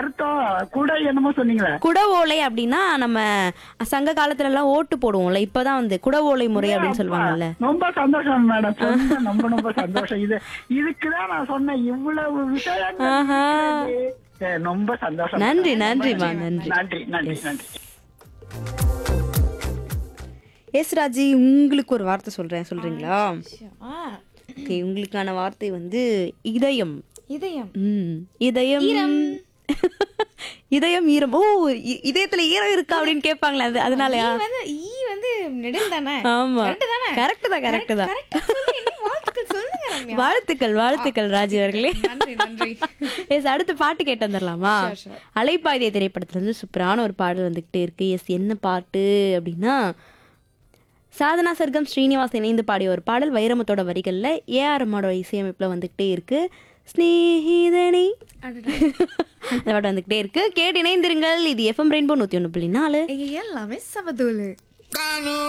அர்த்தம் கூட என்னமோ சொன்னீங்களே குட ஓலை அப்படின்னா நம்ம சங்க காலத்துல எல்லாம் ஓட்டு போடுவோம்ல இப்பதான் வந்து குட ஓலை முறை அப்படின்னு சொல்லுவாங்கல்ல ரொம்ப சந்தோஷம் மேடம் சொன்ன ரொம்ப ரொம்ப சந்தோஷம் இது இதுக்குதான் நான் சொன்னேன் இவ்வளவு விஷயங்கள் ஆஹா. இருக்கிறது. சரி, ரொம்ப சந்தோஷம் நன்றி, ரொம்ப நன்றிம்மா, நன்றி. நன்றி நன்றி நன்றி எஸ் ராஜி உங்களுக்கு ஒரு வார்த்தை சொல்றேன் சொல்றீங்களா ஆ, ஓகே உங்களுக்கான வார்த்தை வந்து இதயம் இதயம் ம் இதயம் இதயம் ஈரம் ஓ இ- இதயத்துல ஈரம் இருக்கா அப்படின்னு கேட்பாங்களே அது அதனாலயா ஈ வந்து ஈ வந்து நெடில் தானே ஆமா Correct தானே? கரெக்ட் தான் கரெக்ட் தான் Correct ஆ சொல்லு, இன்னும் வாழ்த்துக்கள் சொல்லுங்க ரம்யா. வாழ்த்துக்கள் வாழ்த்துக்கள் ராஜி அவர்களே நன்றி நன்றி எஸ் அடுத்து பாட்டு கேட்டு வந்துடலாமா Sure, sure. அலைப்பாய்திய திரைப்படத்துல இருந்து சூப்பரான ஒரு பாடல் வந்துகிட்டே இருக்கு எஸ் என்ன பாட்டு அப்படின்னா சாதனா சர்க்கம் ஸ்ரீனிவாஸ் இணைந்து பாடிய ஒரு பாடல் வைரமுத்தோட வரிகள்ல ஏஆர் அம்மாவோட இசையமைப்புல வந்துகிட்டே இருக்கு ஸ்நேகிதனை அடடா. அந்த பாட்டு வந்துகிட்டே இருக்கு கேட்டு இணைந்திருங்கள் இது எஃப்எம் ரெயின்போ நூத்தி ஒன்று புள்ளி நாலு இங்க எல்லாமே சமதூளு காணும்